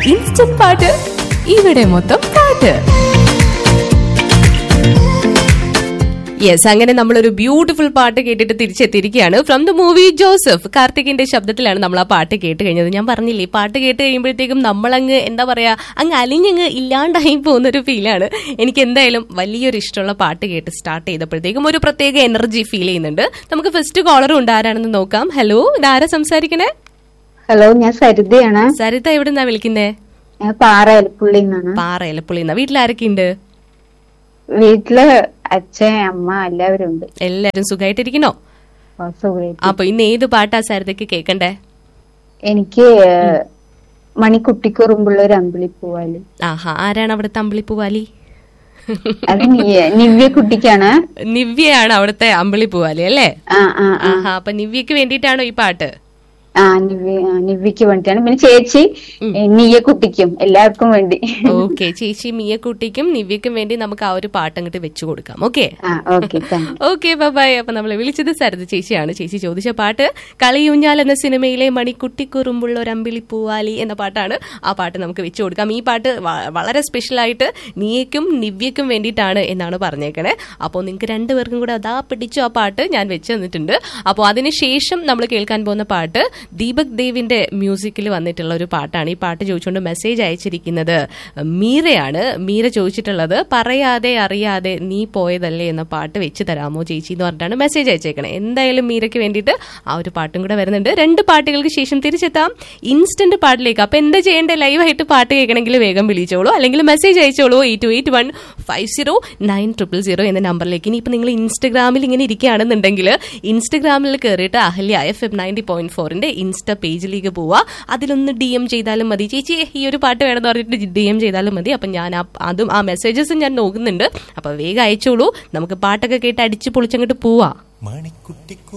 Instant പാട്ട് ഇവിടെ മൊത്തം പാട്ട് യെസ് അങ്ങനെ നമ്മളൊരു ബ്യൂട്ടിഫുൾ പാട്ട് കേട്ടിട്ട് തിരിച്ചെത്തിയിരിക്കുകയാണ് ഫ്രം ദ മൂവി ജോസഫ് കാർത്തികിന്റെ ശബ്ദത്തിലാണ് നമ്മൾ ആ പാട്ട് കേട്ട് കഴിഞ്ഞത് ഞാൻ പറഞ്ഞില്ലേ ഈ പാട്ട് കേട്ട് കഴിയുമ്പോഴത്തേക്കും നമ്മളങ്ങ് എന്താ പറയാ അങ്ങ് അലിഞ്ഞങ്ങ് ഇല്ലാണ്ടായി പോകുന്ന ഒരു ഫീലാണ് എനിക്ക് എന്തായാലും വലിയൊരു ഇഷ്ടമുള്ള പാട്ട് കേട്ട് സ്റ്റാർട്ട് ചെയ്തപ്പോഴത്തേക്കും ഒരു പ്രത്യേക എനർജി ഫീൽ ചെയ്യുന്നുണ്ട് നമുക്ക് ഫസ്റ്റ് കോളറും ഉണ്ട് ആരാണെന്ന് നോക്കാം ഹലോ ഇതാരാ സംസാരിക്കണേ ഹലോ ഞാൻ സരിതയാണ് സരിത എവിടുന്നാ വിളിക്കുന്നേ ഞാൻ പാറ എലപ്പുള്ളി നിന്നാണ് പാറ എലപ്പുള്ളിന്ന വീട്ടിൽ ആരൊക്കെ ഉണ്ട് വീട്ടില് അച്ഛൻ അമ്മ എല്ലാവരും ഉണ്ട് എല്ലാരും സുഖമായിട്ടിരിക്കണോ ഓ, സുഖമായിട്ട്. അപ്പൊ ഇന്ന് ഏത് പാട്ടാ സരിതയ്ക്ക് കേൾക്കണ്ടേ എനിക്ക് മണിക്കുട്ടിക്കുറുമ്പുള്ള ഒരു അമ്പിളി പൂവാലി ആഹാ ആരാണ് അവിടുത്തെ അമ്പിളിപ്പൂവാലി അത് നീ- നിവ്യ കുട്ടിക്കാണ് നിവ്യയാണ് അവിടുത്തെ അമ്പിളിപ്പൂവാലി അല്ലേ ആ ആ ആ. ആഹാ അപ്പൊ നിവ്യക്ക് വേണ്ടിയിട്ടാണോ ഈ പാട്ട് ആ നിവ്യ ആ, നിവ്യക്ക് വേണ്ടിട്ടാണ് പിന്നെ ചേച്ചി ഏ, നീയ കുട്ടിക്കും എല്ലാവർക്കും വേണ്ടി ഓക്കെ ചേച്ചി മിയക്കുട്ടിക്കും നിവ്യക്കും വേണ്ടി നമുക്ക് ആ ഒരു പാട്ട് അങ്ങോട്ട് വെച്ചു കൊടുക്കാം ഓക്കെ ആ ഓക്കെ താങ്ക് ഓക്കെ ബൈ അപ്പൊ നമ്മൾ വിളിച്ചത് സരിത ചേച്ചിയാണ് ചേച്ചി ചോദിച്ച പാട്ട് കളിയൂഞ്ഞാൽ എന്ന സിനിമയിലെ മണിക്കുട്ടിക്കുറുമ്പുള്ള ഒരു അമ്പിളി പൂവാലി എന്ന പാട്ടാണ് ആ പാട്ട് നമുക്ക് വെച്ചു കൊടുക്കാം ഈ പാട്ട് വ- വളരെ സ്പെഷ്യൽ ആയിട്ട് നീയക്കും നിവ്യക്കും വേണ്ടിയിട്ടാണ് എന്നാണ് പറഞ്ഞേക്കണേ അപ്പോൾ നിങ്ങൾക്ക് രണ്ടുപേർക്കും കൂടെ അതാ പിടിച്ചു ആ പാട്ട് ഞാൻ വെച്ച് തന്നിട്ടുണ്ട് അപ്പോൾ അതിനുശേഷം നമ്മൾ കേൾക്കാൻ പോകുന്ന പാട്ട് ദീപക് ദേവിന്റെ മ്യൂസിക്കിൽ വന്നിട്ടുള്ള ഒരു പാട്ടാണ് ഈ പാട്ട് ചോദിച്ചുകൊണ്ട് മെസ്സേജ് അയച്ചിരിക്കുന്നത് മീരയാണ് മീര ചോദിച്ചിട്ടുള്ളത് പറയാതെ അറിയാതെ നീ പോയതല്ലേ എന്ന പാട്ട് വെച്ച് തരാമോ ചേച്ചി എന്ന് പറഞ്ഞിട്ടാണ് മെസ്സേജ് അയച്ചേക്കണേ എന്തായാലും മീരയ്ക്ക് വേണ്ടിയിട്ട് ആ ഒരു പാട്ടും കൂടെ വരുന്നുണ്ട് രണ്ട് പാട്ടുകൾക്ക് ശേഷം തിരിച്ചെത്താം ഇൻസ്റ്റന്റ് പാട്ടിലേക്ക് അപ്പൊ എന്താ ചെയ്യേണ്ടത് ലൈവായിട്ട് പാട്ട് കേൾക്കണമെങ്കിൽ വേഗം വിളിച്ചോളൂ അല്ലെങ്കിൽ മെസ്സേജ് അയച്ചോളൂ eight two eight one five zero nine triple zero എന്ന നമ്പറിലേക്ക് ഇനിയിപ്പോൾ നിങ്ങൾ ഇൻസ്റ്റഗ്രാമിൽ ഇങ്ങനെ ഇരിക്കുകയാണെന്നുണ്ടെങ്കിൽ ഇൻസ്റ്റഗ്രാമിൽ കയറിയിട്ട് Ahalya F M ninety point ഫോറിന്റെ ഇൻസ്റ്റ പേജിലേക്ക് പോവുക അതിലൊന്ന് ഡി എം ചെയ്താലും മതി ചേച്ചി ഈ ഒരു പാട്ട് വേണമെന്ന് പറഞ്ഞിട്ട് ഡി എം ചെയ്താലും മതി അപ്പം ഞാൻ ആ- അതും ആ മെസ്സേജസും ഞാൻ നോക്കുന്നുണ്ട് അപ്പോൾ വേഗം അയച്ചോളൂ നമുക്ക് പാട്ടൊക്കെ കേട്ട് അടിച്ച് പൊളിച്ചങ്ങോട്ട് പോവാം മണിക്കുട്ടിക്കു